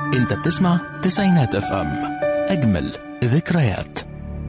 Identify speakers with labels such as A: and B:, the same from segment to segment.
A: انت بتسمع تسعينات اف ام اجمل ذكريات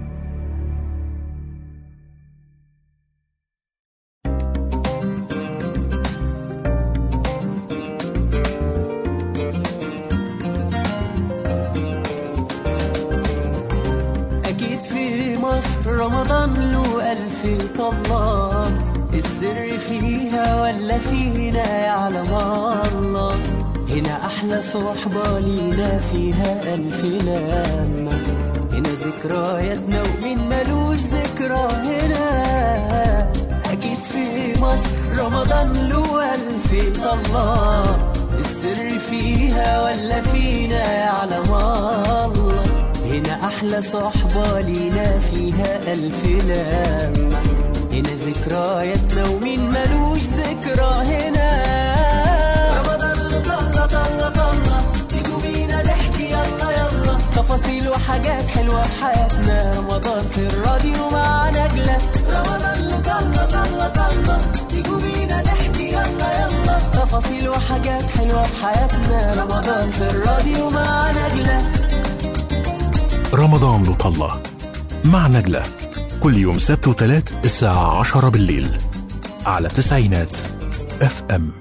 B: أكيد في مصر رمضان له ألف طلة السر فيها ولا فينا يعلم الله هنا أحلى صحبة لينا فيها ألف لمة هنا ذكرياتنا ومين ملوش ذكرى هنا أكيد في مصر رمضان له ألف طلة السر فيها ولا فينا يعلم الله هنا أحلى صحبة لينا فيها ألف لمة هنا ذكرياتنا ومين ملوش ذكرى هنا رمضان طلة طلة طلة تيجوا بينا نحكي يلا يلا تفاصيل وحاجات حلوة في حياتنا رمضان في الراديو مع نجلة رمضان طلة طلة طلة تيجوا بينا نحكي يلا يلا تفاصيل وحاجات حلوة في حياتنا رمضان في الراديو مع نجلة
A: رمضان له طلة مع نجلة كل يوم سبت وتلات الساعة عشرة بالليل على تسعينات اف ام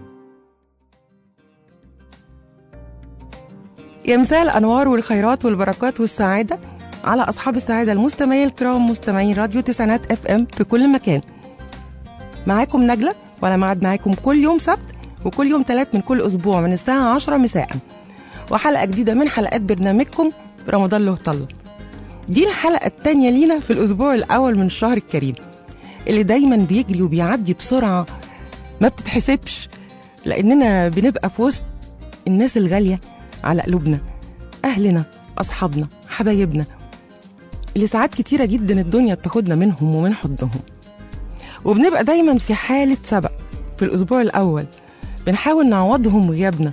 C: يا مساء الانوار والخيرات والبركات والسعاده على اصحاب السعاده المستمعين الكرام مستمعين راديو تسعينات اف ام في كل مكان معاكم نجله وانا معد معاكم كل يوم سبت وكل يوم تلات من كل اسبوع من الساعه 10 مساء وحلقه جديده من حلقات برنامجكم رمضان له طله دي الحلقه التانية لينا في الاسبوع الاول من الشهر الكريم اللي دايما بيجري وبيعدي بسرعه ما بتتحسبش لاننا بنبقى في وسط الناس الغاليه على قلوبنا أهلنا أصحابنا حبايبنا اللي ساعات كتيرة جدا الدنيا بتاخدنا منهم ومن حضنهم وبنبقى دايما في حالة سبق في الأسبوع الأول بنحاول نعوضهم غيابنا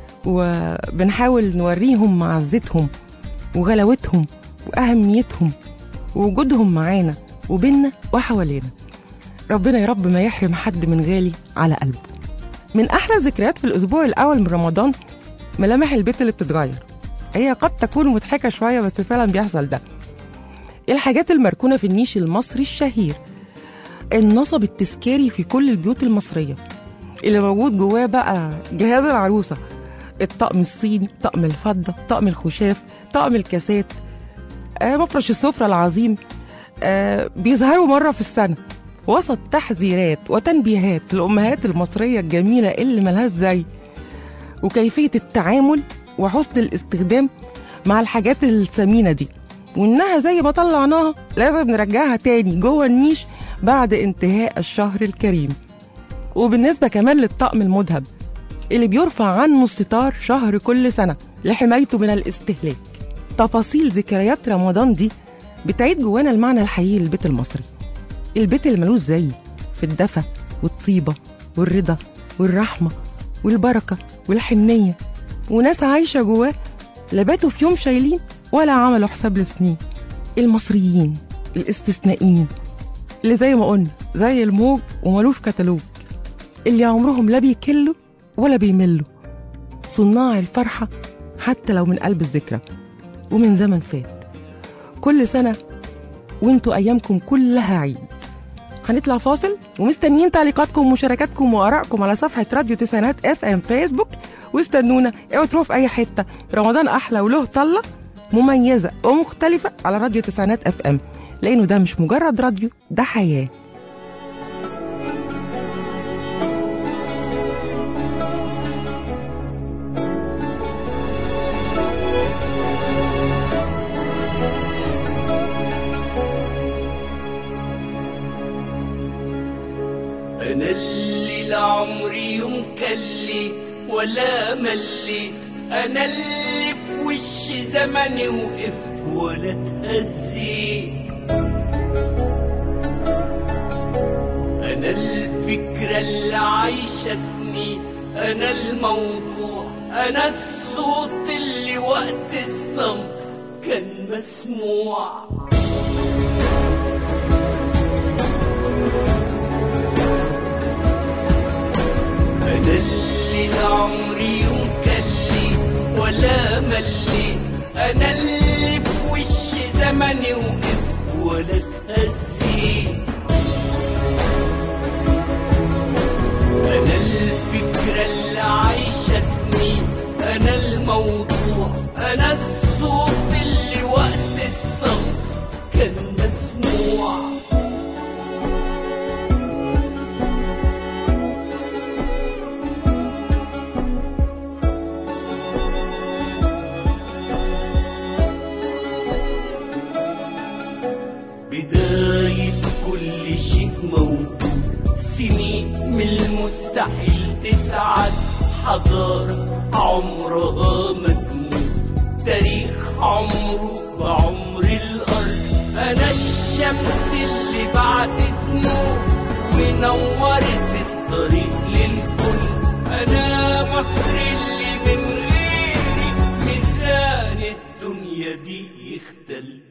C: وبنحاول نوريهم معزتهم وغلاوتهم وأهميتهم ووجودهم معانا وبيننا وحوالينا ربنا يا رب ما يحرم حد من غالي على قلبه من أحلى الذكريات في الأسبوع الأول من رمضان ملامح البيت اللي بتتغير هي قد تكون مضحكة شوية بس فعلا بيحصل ده الحاجات المركونة في النيش المصري الشهير النصب التذكاري في كل البيوت المصرية اللي موجود جواه بقى جهاز العروسة الطقم الصيني طقم الفضة طقم الخشاف طقم الكاسات آه مفرش السفرة العظيم آه بيظهروا مرة في السنة وسط تحذيرات وتنبيهات الأمهات المصرية الجميلة اللي ملهاش زي وكيفية التعامل وحسن الاستخدام مع الحاجات الثمينة دي وإنها زي ما طلعناها لازم نرجعها تاني جوه النيش بعد انتهاء الشهر الكريم وبالنسبة كمان للطقم المذهب اللي بيرفع عنه الستار شهر كل سنة لحمايته من الاستهلاك تفاصيل ذكريات رمضان دي بتعيد جوانا المعنى الحقيقي للبيت المصري البيت اللي ملوش زي في الدفى والطيبة والرضا والرحمة والبركة والحنية وناس عايشة جواه لا باتوا في يوم شايلين ولا عملوا حساب لسنين المصريين الاستثنائيين اللي زي ما قلنا زي الموج وملوش كتالوج اللي عمرهم لا بيكلوا ولا بيملوا صناع الفرحة حتى لو من قلب الذكرى ومن زمن فات كل سنة وانتوا أيامكم كلها عيد هنطلع فاصل ومستنيين تعليقاتكم ومشاركاتكم وارائكم على صفحه راديو تسعينات اف ام فيسبوك واستنونا اوعوا تروحوا في اي حته رمضان احلى وله طله مميزه ومختلفه على راديو تسعينات اف ام لانه ده مش مجرد راديو ده حياه
D: أنا اللي لعمري يوم كليت ولا مليت أنا اللي في وش زمني وقفت ولا اتهزيت أنا الفكرة اللي عايشة سنين أنا الموضوع أنا الصوت اللي وقت الصمت كان مسموع أنا اللي لعمري يوم كلي ولا مليت انا اللي في وش زمني وقف ولا اتهزيت انا الفكرة اللي عايشة سنين انا الموضوع انا الصوت اللي وقت الصمت كان مسموع بداية كل شيء موجود سنين من المستحيل تتعد حضارة عمرها ما تموت تاريخ عمره بعمر الأرض أنا الشمس اللي بعدت نور ونورت الطريق للكل أنا مصر اللي من غيري ميزان الدنيا دي يختل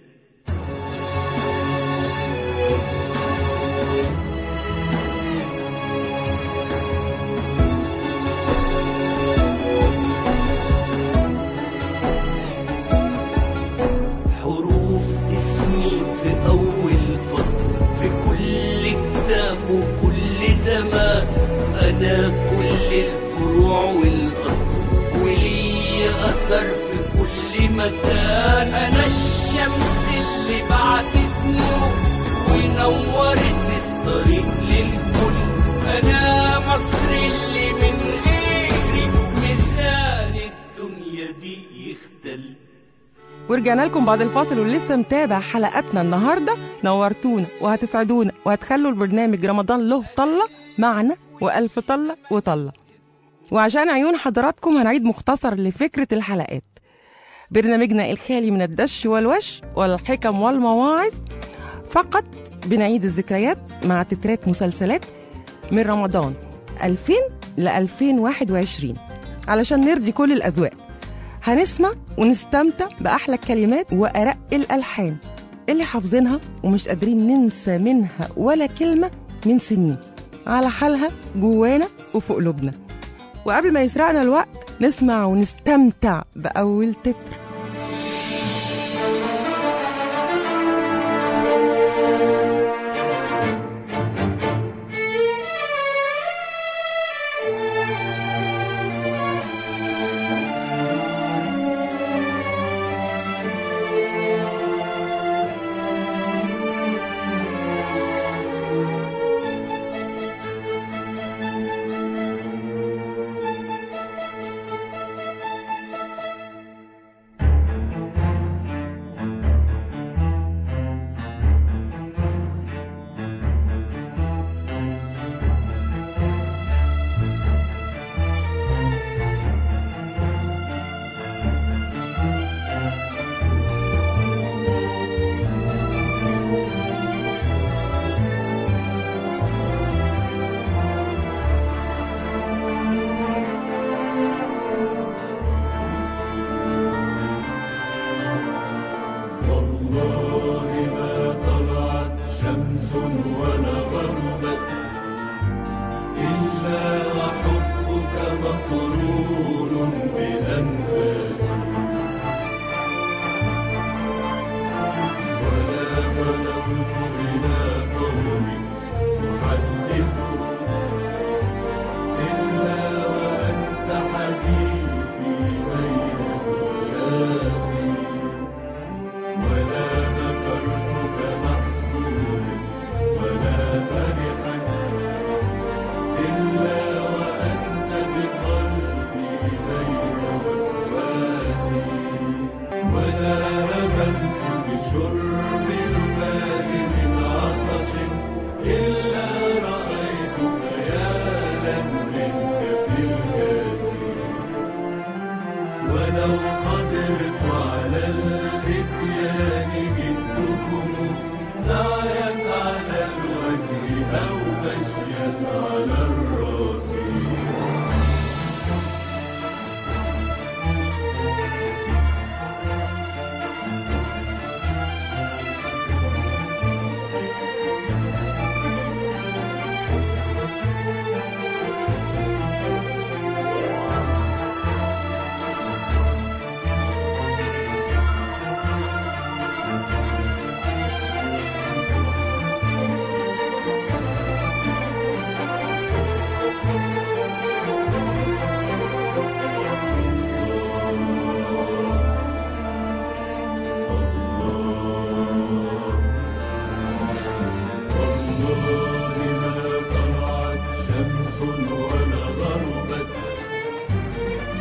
D: حروف اسمي في أول فصل في كل كتاب وكل زمان أنا كل الفروع والأصل ولي أثر في كل مكان أنا الشمس اللي بعتت نور ونورت الطريق للكل أنا مصر اللي من غيري ميزان الدنيا دي يختل
C: ورجعنا لكم بعد الفاصل ولسه متابع حلقاتنا النهارده نورتونا وهتسعدونا وهتخلوا البرنامج رمضان له طله معنا والف طله وطله وعشان عيون حضراتكم هنعيد مختصر لفكره الحلقات برنامجنا الخالي من الدش والوش والحكم والمواعظ فقط بنعيد الذكريات مع تترات مسلسلات من رمضان 2000 ل 2021 علشان نرضي كل الأذواق هنسمع ونستمتع بأحلى الكلمات وأرق الألحان اللي حافظينها ومش قادرين ننسى منها ولا كلمة من سنين على حالها جوانا وفي قلوبنا وقبل ما يسرقنا الوقت نسمع ونستمتع بأول تتر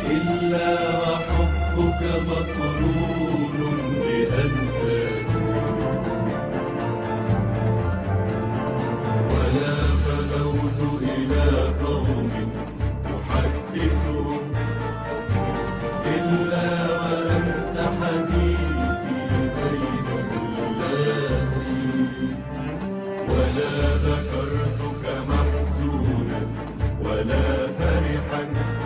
D: إلا وحبك مقرون بأنفاسي ولا فلوت إلى قوم أحدثهم إلا وأنت حديثي بين الناس ولا ذكرتك محزونا ولا فرحا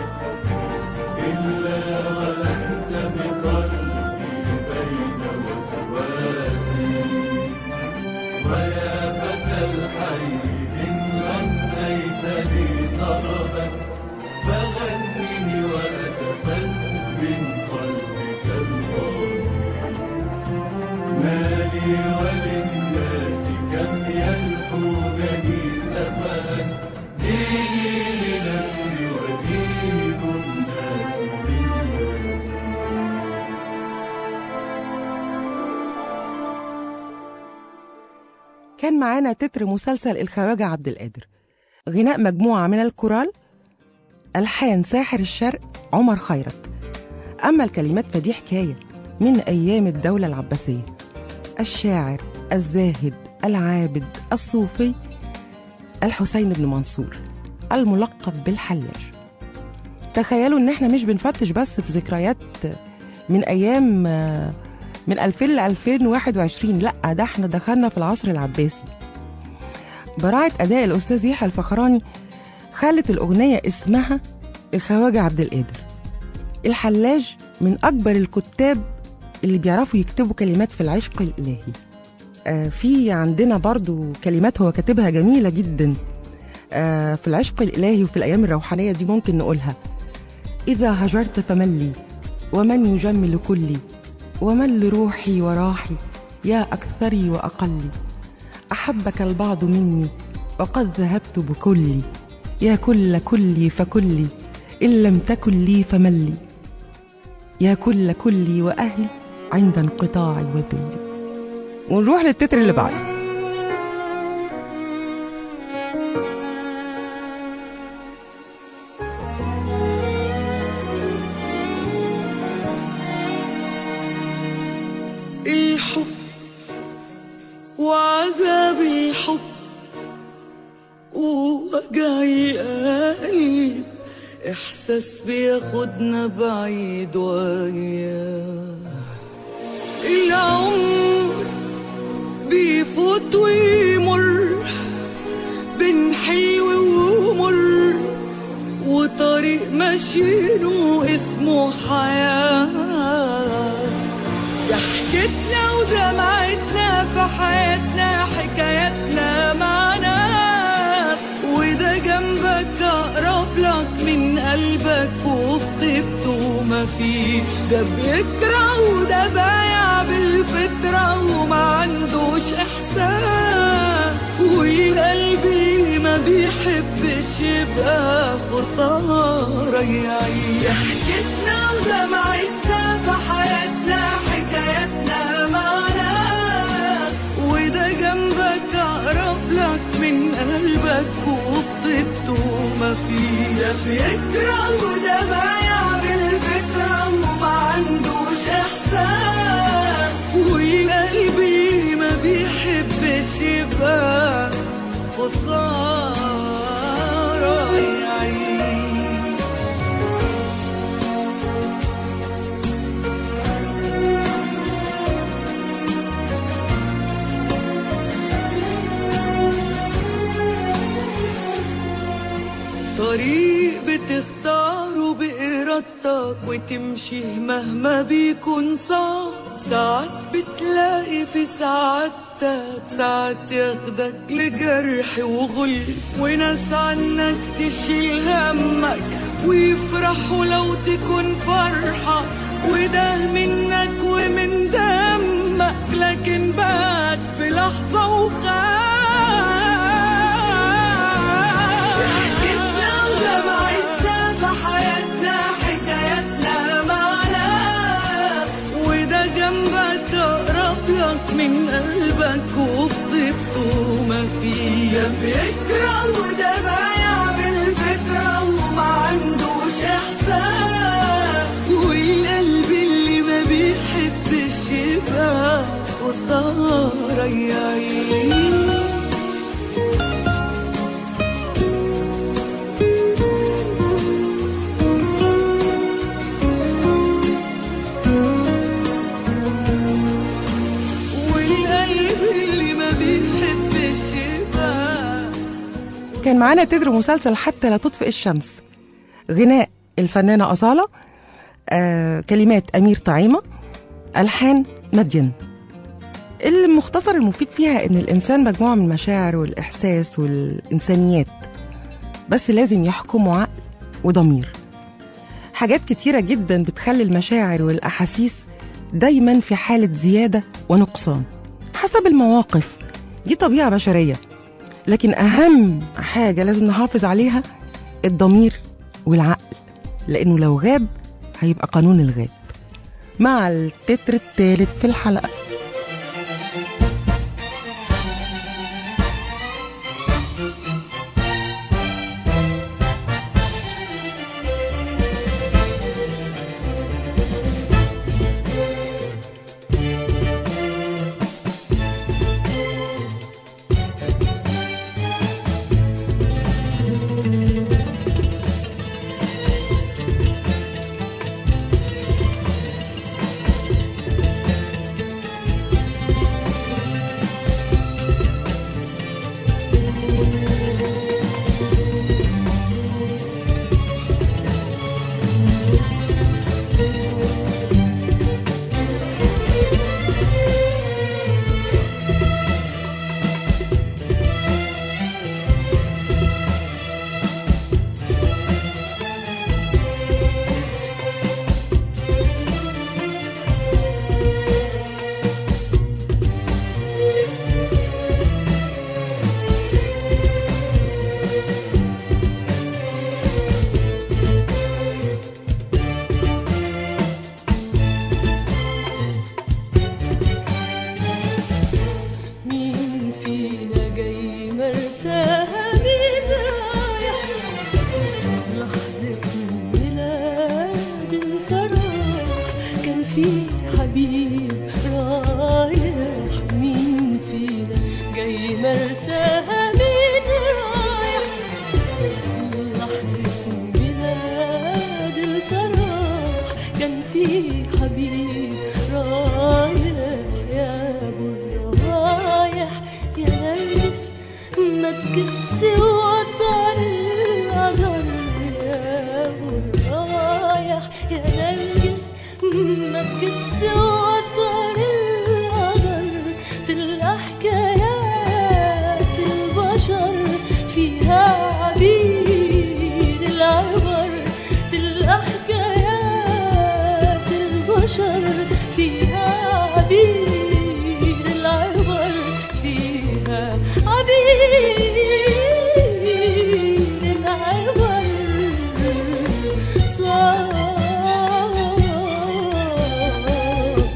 D: إلا وأنت بقلبي بين وسواسي ويا فتى الحي إن غنيت لي طربا فغنني وأسفا من قلبك القاسي ما لي وللناس كم يلحونني سفها ديني لنفسي ودين الناس للناس
C: كان معانا تتر مسلسل الخواجة عبد القادر غناء مجموعة من الكورال ألحان ساحر الشرق عمر خيرت أما الكلمات فدي حكاية من أيام الدولة العباسية الشاعر الزاهد العابد الصوفي الحسين بن منصور الملقب بالحلاج تخيلوا ان احنا مش بنفتش بس في ذكريات من ايام آه، من 2000 ل 2021 لا ده احنا دخلنا في العصر العباسي براعة أداء الأستاذ يحيى الفخراني خلت الأغنية اسمها الخواجة عبد القادر الحلاج من أكبر الكتاب اللي بيعرفوا يكتبوا كلمات في العشق الإلهي آه في عندنا برضو كلمات هو كاتبها جميلة جدا آه في العشق الإلهي وفي الأيام الروحانية دي ممكن نقولها إذا هجرت فمن لي ومن يجمل كلي ومن لروحي وراحي يا أكثري وأقلي أحبك البعض مني وقد ذهبت بكلي يا كل كلي فكلي إن لم تكن لي فمن لي يا كل كلي وأهلي عند انقطاعي وذلي ونروح للتتر اللي بعده
E: الحب وعذاب الحب ووجعي قلب إحساس بياخدنا بعيد وياه العمر بيفوت ويمر بين حلو ومر وطريق ماشيينه اسمه حياه يا حكيتنا ودمعتنا في حياتنا حكاياتنا مع ناس وده جنبك اقرب لك من قلبك وفي طيبته مفيش ده بيكره وده بايع بالفطرة وما عندوش احساس والقلب اللي ما بيحبش يبقى خسارة يعيش يا حكيتنا ودمعتنا في حياتنا حكاياتنا معنا وده جنبك اقرب لك من قلبك وفي طيبته ما فيه ده بيكره وده بايع بالفكرة وما عندوش احساس والقلب اللي ما بيحبش يبقى خسارة يعيش طريق بتختاره بإرادتك وتمشي مهما بيكون صعب ساعات بتلاقي في سعادتك ساعات ياخدك لجرح وغل وناس عنك تشيل همك ويفرحوا لو تكون فرحة وده منك ومن دمك لكن بات في لحظة وخاف حكيتنا ودمعتنا في حياتنا حكاياتنا معنا وده جنبك اقرب لك من قلبك وفي طيبته ما فيه ده بيكره وده بايع بالفكرة وما عندوش احساس ريعي والقلب اللي ما بيحبش يبقى
C: كان معانا تتر مسلسل حتى لا تطفئ الشمس غناء الفنانة أصالة آه، كلمات أمير طعيمة ألحان مدين المختصر المفيد فيها إن الإنسان مجموعة من المشاعر والإحساس والإنسانيات بس لازم يحكموا عقل وضمير حاجات كتيرة جدا بتخلي المشاعر والأحاسيس دايما في حالة زيادة ونقصان حسب المواقف دي طبيعة بشرية لكن أهم حاجة لازم نحافظ عليها الضمير والعقل لأنه لو غاب هيبقى قانون الغاب مع التتر الثالث في الحلقة
E: مين فينا جاي مرساها مين رايح لحظة ميلاد الفرح كان في حبيب رايح مين فينا جاي مرساها مين رايح لحظة ميلاد الفرح كان في حبيب رايح يا ابو الروايح يا نرجس ما تكس وطن القدر يا ابو الروايح يا نرجس ما تكس وطن القدر تلقى حكايات البشر فيها عبير العبر تلقى حكايات البشر فيها عبير العبر فيها عبير العبر صار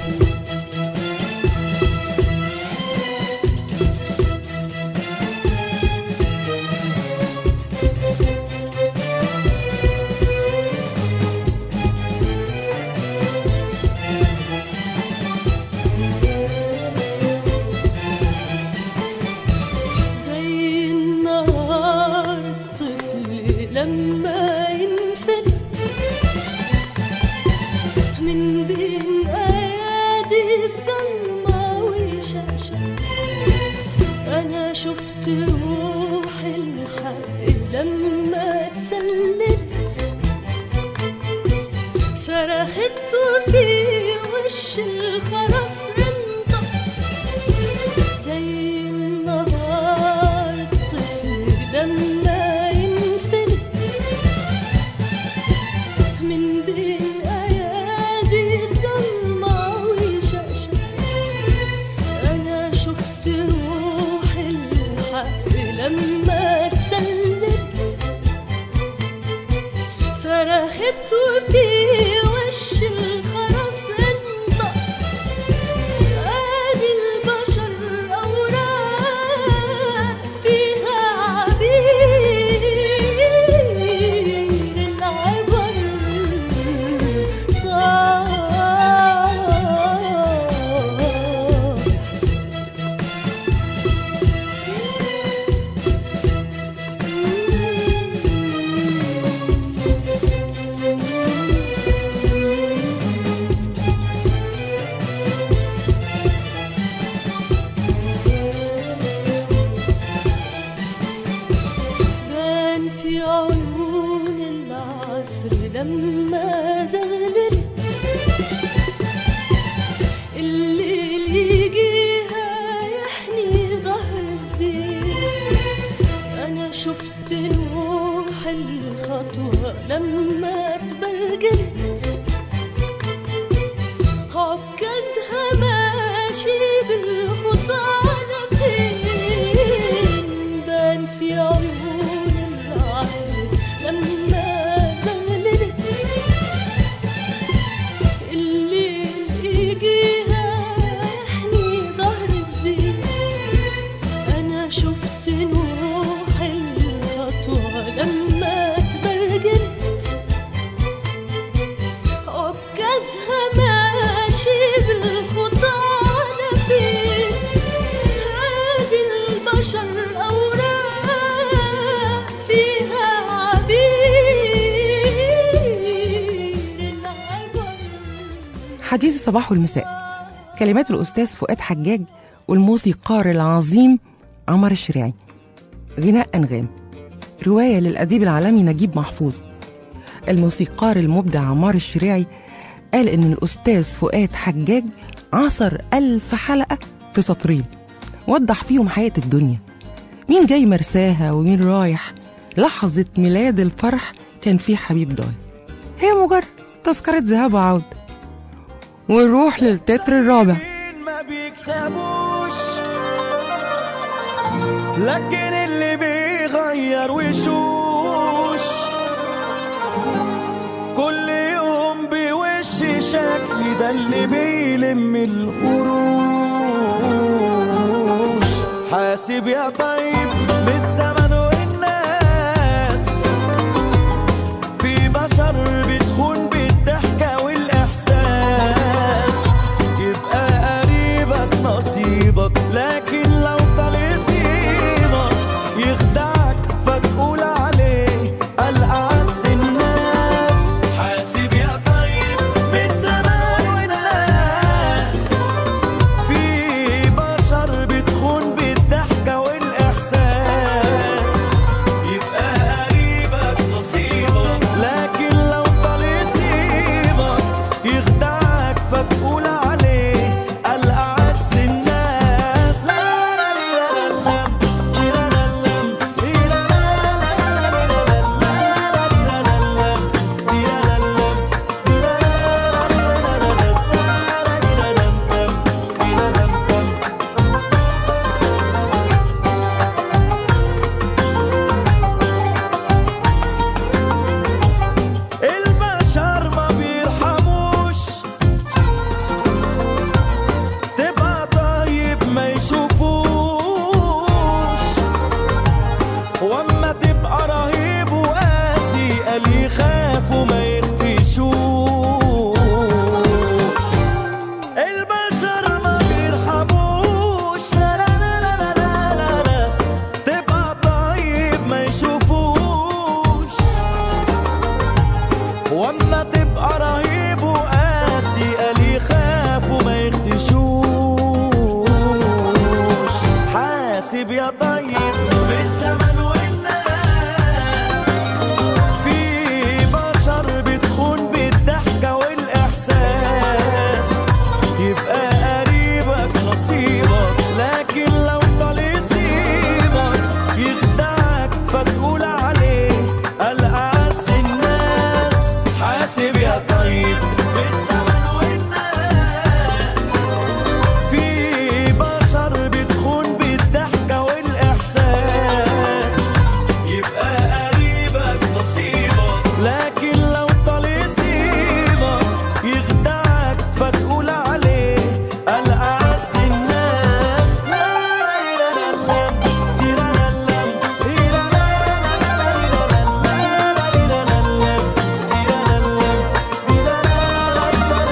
E: زي النهار الطفل لما ينفل من بين ايادي الضلمة وشاشة انا شفت روح الحق لما اتسللت صرخت وفي وش الخرس انطق زي النهار الطفل لما ينفلت من بين ايادي الضلمة وشاشة انا شفت روح الحق لما اتسلت صرخت وفي وش الخرس انطق ادي البشر اوراق فيها عبير العبر صار لما زغللت الليل يجيها يحني ظهر الزين انا شفت نوح الخطوة لما تبرجلت عكازها ماشي بالخطى على فين بان في عيون العصر لما زغللت الليل يجيها يحني ظهر الزين انا شفت نوح الخطوة لما تبرجلت عكازها ماشي بالخطى على فين هادي البشر أوراق فيها عبير العبر
C: حديث الصباح والمساء كلمات الأستاذ فؤاد حجاج والموسيقار العظيم عمر الشريعي غناء أنغام رواية للأديب العالمي نجيب محفوظ الموسيقار المبدع عمار الشريعي قال إن الأستاذ فؤاد حجاج عصر ألف حلقة في سطرين وضح فيهم حياة الدنيا مين جاي مرساها ومين رايح لحظة ميلاد الفرح كان فيه حبيب ضايع هي مجرد تذكرة ذهاب وعودة ونروح للتتر الرابع
F: مين ما بيكسبوش لكن اللي بيغير وشوش كل يوم بوش شكل ده اللي بيلم القروش حاسب يا طيب بالزمن والناس في بشر بتخون بالضحكة والإحساس يبقى قريبك نصيبك لكن لو طال يسيبك يخدعك فتقول عليه الأعز الناس حاسب يا طيب بالزمان والناس في بشر بتخون بالضحكة والإحساس يبقى قريبك نصيبك لكن لو طال يسيبك يخدعك فتقول عليه الأعز الناس لا لا لا لا لا لا لا البشر ما بيرحموش تبقى طيب ما يشوفوش واما تبقى رهيب وقاسي قال يخافوا ما يختشوش البشر ما بيرحموش لا لا لا لا لا لا لا تبقى طيب ما يشوفوش واما تبقى رهيب وقاسي قال يخافوا ما يختشوش حاسب يا طيب بالزمن والناس في بشر بتخون بالضحكة والإحساس يبقى قريبك نصيبك لكن لو طال يسيبك يخدعك فتقول عليه الأعز الناس حاسب يا طيب بالزمن والناس في بشر بتخون بالضحكة والإحساس يبقى قريبك نصيبك لكن لو طال يسيبك يخدعك فتقول عليه الأعز الناس لا لا لا لا تيرا لا لا تيرا لا لا لا لا لا لا لا لا تيرا لا لا تيرا لا لا لا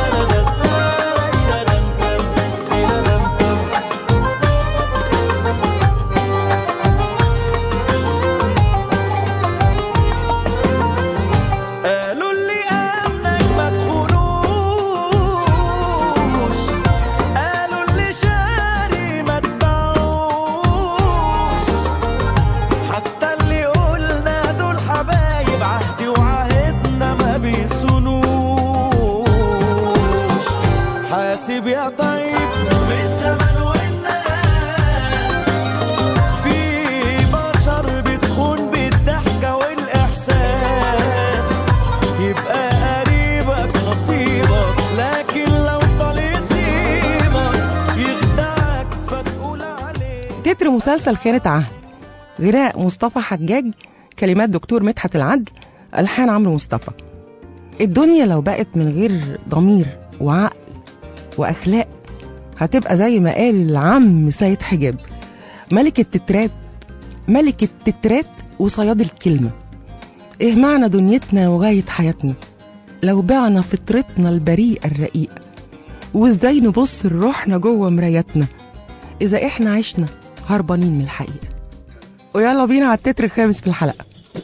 F: حاسب يا طيب بالزمن والناس في بشر بتخون بالضحكة والإحساس يبقى قريبك نصيبك لكن لو طال يسيبك يخدعك فتقول عليه
C: تتر مسلسل خانة عهد غناء مصطفى حجاج كلمات دكتور مدحت العدل ألحان عمرو مصطفى الدنيا لو بقت من غير ضمير وعقل وأخلاق هتبقى زي ما قال العم سيد حجاب ملك التترات ملك التترات وصياد الكلمة إيه معنى دنيتنا وغاية حياتنا لو بعنا فطرتنا البريئة الرقيقة وإزاي نبص لروحنا جوه مرايتنا إذا إحنا عشنا هربانين من الحقيقة ويلا بينا على التتر الخامس في الحلقة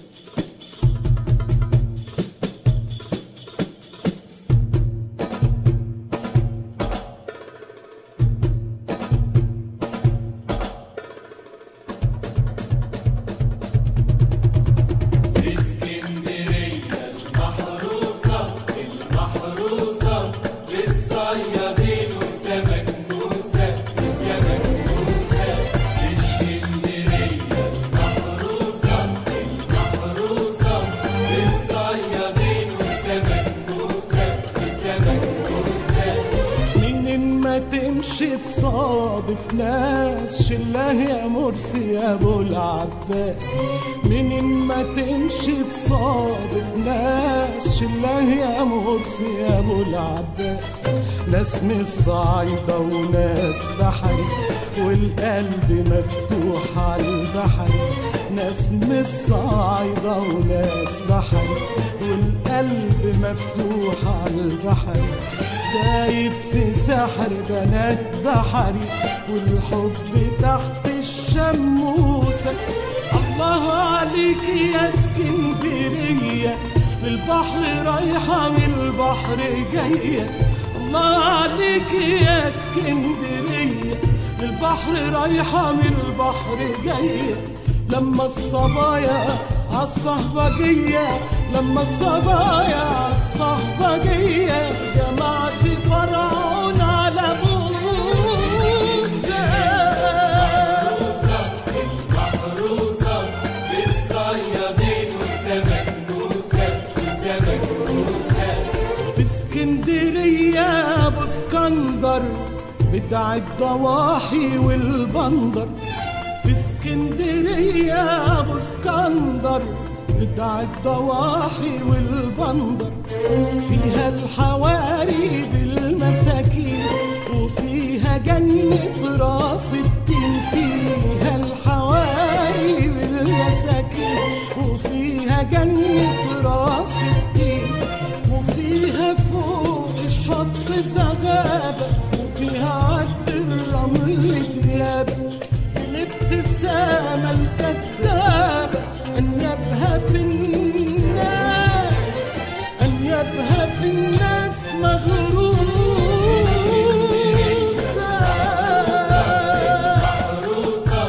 F: منين ما تمشي تصادف ناس شله يا مرسي يا ابو العباس منين ما تمشي تصادف ناس شله يا مرسي يا ابو العباس ناس من الصعيدة وناس بحري والقلب مفتوح على البحر ناس من الصعيدة وناس بحري والقلب مفتوح على البحر دايب في سحر بنات بحري والحب تحت الشموسة الله عليك يا اسكندرية للبحر رايحة من البحر جاية الله عليك يا اسكندرية للبحر رايحة من البحر جاية لما الصبايا عالصهبجية لما الصبايا عالصهبجية جمعت فرعون على موسى في اسكندرية ابو اسكندر بدع الضواحي والبندر في اسكندرية ابو اسكندر بدع الضواحي والبندر فيها الحواري بالمساكين وفيها جنة راس التين فيها الحواري بالمساكين وفيها جنة راس التين وفيها فوق الشط زغابة وفيها عد الرمل ديابة الابتسامة الكذابة أنيابها في الناس أنيابها في الناس مغروسة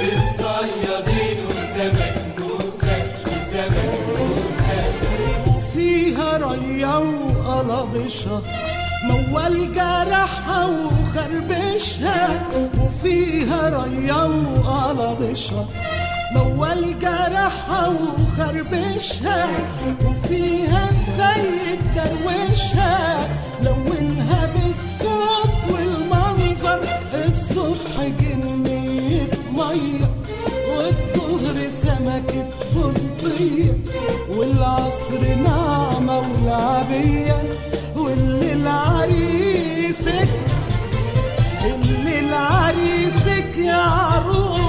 F: وفيها ريا وقلبشها موال جرحها وخربشها وفيها ريا وقلبشها موال جرحها وخربشها وفيها السيد دروشها لونها بالصوت والمنظر الصبح جنية مية والظهر سمكة بلطية والعصر نعمة ولعبية والليل عريسك الليل عريسك يا عروسة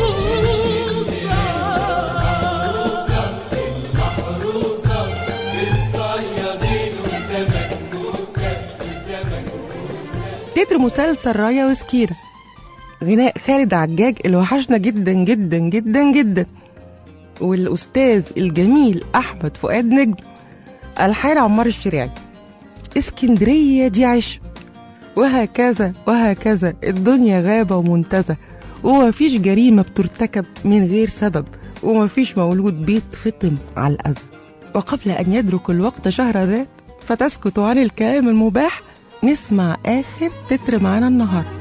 C: تتر مسلسل رايا وسكينة غناء خالد عجاج اللي وحشنا جدا جدا جدا جدا والأستاذ الجميل أحمد فؤاد نجم ألحان عمار الشريعي اسكندرية دي عشق وهكذا وهكذا الدنيا غابة ومنتزه ومفيش جريمة بترتكب من غير سبب ومفيش مولود بيتفطم على الأذى وقبل أن يدرك الوقت شهر ذات فتسكت عن الكلام المباح نسمع آخر تتر معانا النهاردة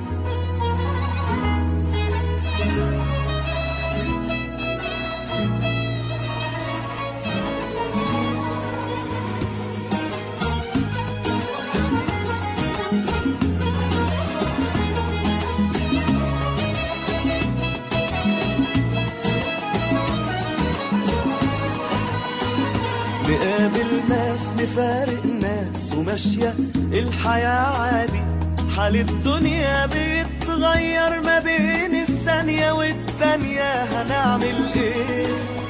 F: نقابل ناس نفارق ناس وماشية الحياة عادي حال الدنيا بيتغير ما بين الثانية والتانية هنعمل ايه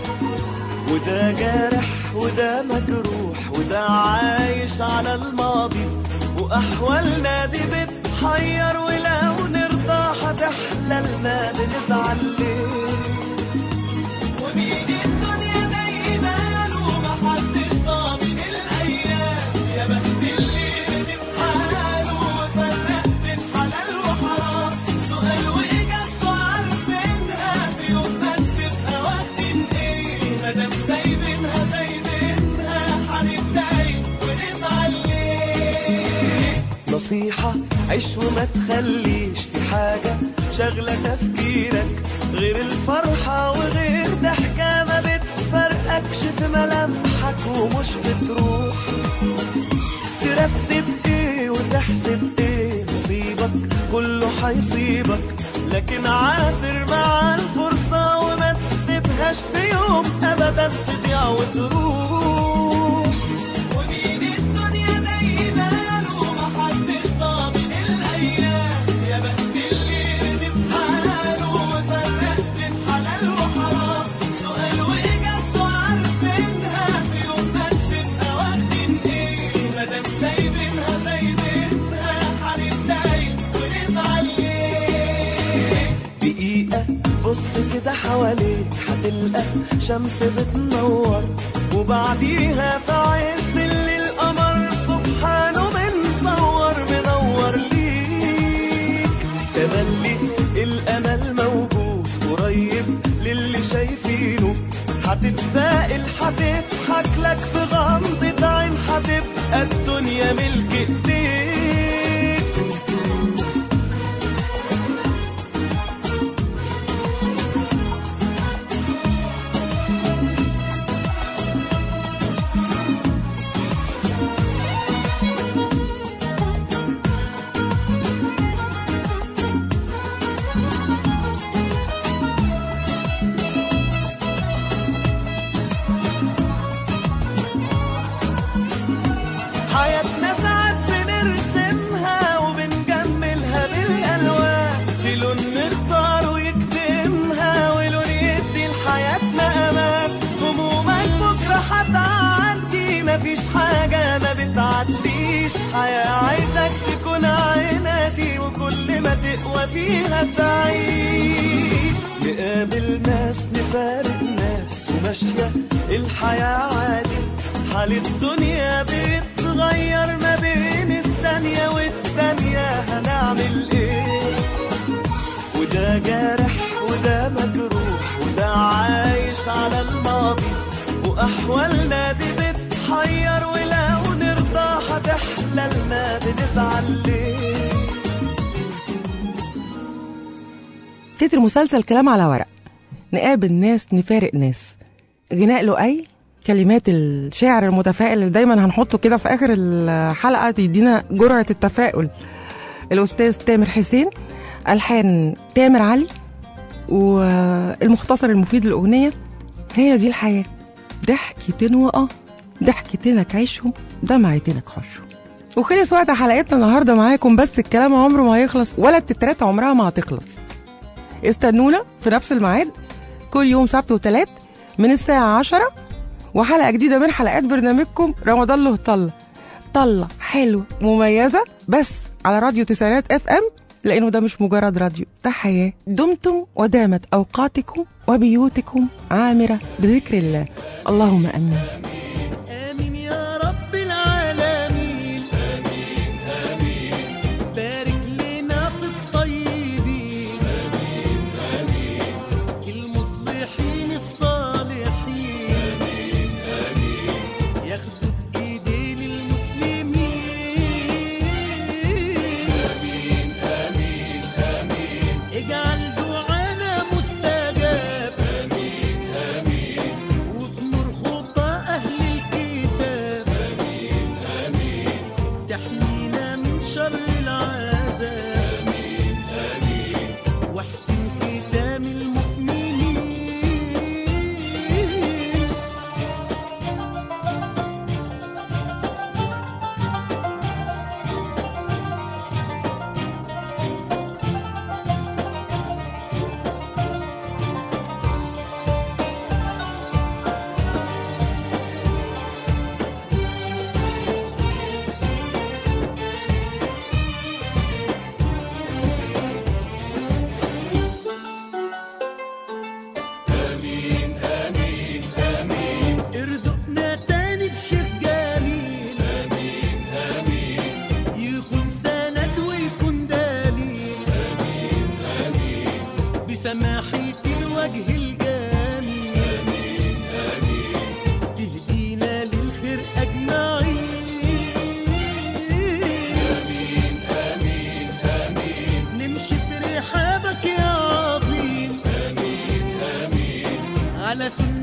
F: وده جارح وده مجروح وده عايش على الماضي وأحوالنا دي بتحير ولو نرضى هتحلى لنا بنزعل ليه ومين الدنيا دايما ومحدش ضامن الايام يا بخت اللي رضي بحاله وفرق بين حلال وحرام سؤال واجابته عارفينها في يوم ما نسيبها واخدين ايه مادام سايبينها سايبينها هنتضايق ونزعل ليه نصيحة عيش وما تخليش في حاجة شغلة تفكيرك غير الفرحة وغير ضحكة ما بتفرقكش في ملامحك ومش بتروح ترتب ايه وتحسب ايه نصيبك كله هيصيبك لكن عافر مع الفرصة وما تسيبهاش في يوم ابدا تضيع وتروح ومين الدنيا دايما ومحدش ضامن الايام يا بخت اللي رضي بحاله وفرق بين حلال وحرام سؤال واجابته عارفينها في يوم ما نسيبها واخدين ايه مادام سايبينها سايبينها هنتضايق ونزعل ليه دقيقة بص كده حواليك هتلقى شمس بتنور وبعديها في عز الليل القمر سبحانه منصور منور ليك تملي الامل موجود قريب للي شايفينه هتتفائل هتضحك لك في غمضة عين هتبقى الدنيا ملك ايديك حياتنا ساعات بنرسمها وبنجملها بالالوان في لون نختار ويكتمها ولون يدي لحياتنا امان همومك بكره هتعدي مفيش حاجه ما بتعديش حياه عايزك تكون عيناتي وكل ما تقوى فيها تعيش نقابل ناس نفارق ناس وماشيه الحياه عادي حال الدنيا بيتغير ما بين الثانية والتانية هنعمل ايه وده جارح وده مجروح وده عايش على الماضي وأحوالنا دي بتحير ولو نرضى هتحلى لنا بنزعل ليه
C: تتر مسلسل كلام على ورق نقابل ناس نفارق ناس غناء لؤي كلمات الشاعر المتفائل اللي دايما هنحطه كده في اخر الحلقه تدينا جرعه التفاؤل الاستاذ تامر حسين الحان تامر علي والمختصر المفيد للاغنيه هي دي الحياه ضحكتين واه ضحكتينك عيشهم دمعتينك حشهم وخلص وقت حلقتنا النهارده معاكم بس الكلام عمره ما هيخلص ولا التترات عمرها ما هتخلص استنونا في نفس الميعاد كل يوم سبت وتلات من الساعة عشرة وحلقة جديدة من حلقات برنامجكم رمضان له طلة طلة حلوة مميزة بس على راديو تسعينات اف ام لانه ده مش مجرد راديو ده حياة دمتم ودامت اوقاتكم وبيوتكم عامرة بذكر الله اللهم امين
G: آمين يا رب العالمين آمين آمين بارك لنا في الطيبين آمين آمين المصلحين الصالحين آمين آمين ياخدوا بإيدين المسلمين على سنة